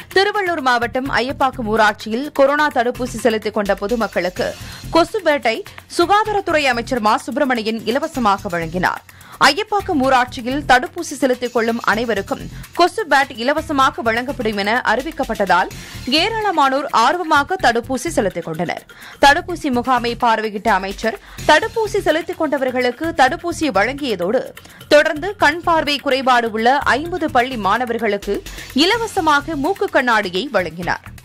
திருவள்ளூர் மாவட்டம் ஐயப்பாக்கம் ஊராட்சியில் கொரோனா தடுப்பூசி செலுத்திக் கொண்ட பொதுமக்களுக்கு கொசுபேட்டை சுகாதாரத்துறை அமைச்சர் மா சுப்பிரமணியன் இலவசமாக வழங்கினார் ஐயப்பாக்கம் ஊராட்சியில் தடுப்பூசி செலுத்திக் கொள்ளும் அனைவருக்கும் கொசு பேட் இலவசமாக வழங்கப்படும் என அறிவிக்கப்பட்டதால் ஏராளமானோர் ஆர்வமாக தடுப்பூசி செலுத்திக் கொண்டனர் தடுப்பூசி முகாமை பார்வையிட்ட அமைச்சர் தடுப்பூசி செலுத்திக் கொண்டவர்களுக்கு தடுப்பூசி வழங்கியதோடு தொடர்ந்து கண் பார்வை குறைபாடு உள்ள ஐம்பது பள்ளி மாணவர்களுக்கு இலவசமாக மூக்கு கண்ணாடியை வழங்கினார்